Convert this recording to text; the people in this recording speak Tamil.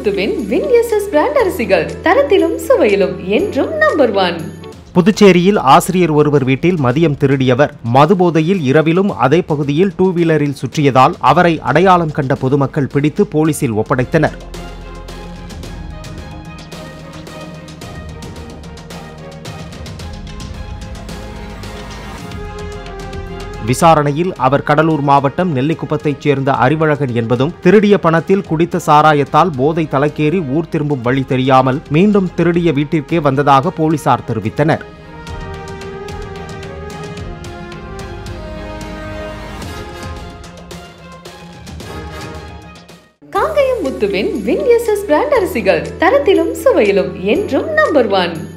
முத்துவின் வின் எஸ்எஸ் பிராண்ட் அரிசிகள் தரத்திலும் சுவையிலும் என்றும் நம்பர் ஒன் புதுச்சேரியில் ஆசிரியர் ஒருவர் வீட்டில் மதியம் திருடியவர் மதுபோதையில் இரவிலும் அதே பகுதியில் டூ வீலரில் சுற்றியதால் அவரை அடையாளம் கண்ட பொதுமக்கள் பிடித்து போலீசில் ஒப்படைத்தனர் விசாரணையில் அவர் கடலூர் மாவட்டம் நெல்லிக்குப்பத்தைச் சேர்ந்த அறிவழகன் என்பதும் திருடிய பணத்தில் குடித்த சாராயத்தால் போதை தலைக்கேறி ஊர் திரும்பும் வழி தெரியாமல் மீண்டும் திருடிய வீட்டிற்கே வந்ததாக போலீசார் தெரிவித்தனர் காங்கயம் முத்துவின் வின் எஸ்எஸ் பிராண்ட் அரிசிகள் தரத்திலும் சுவையிலும் என்றும் நம்பர் ஒன்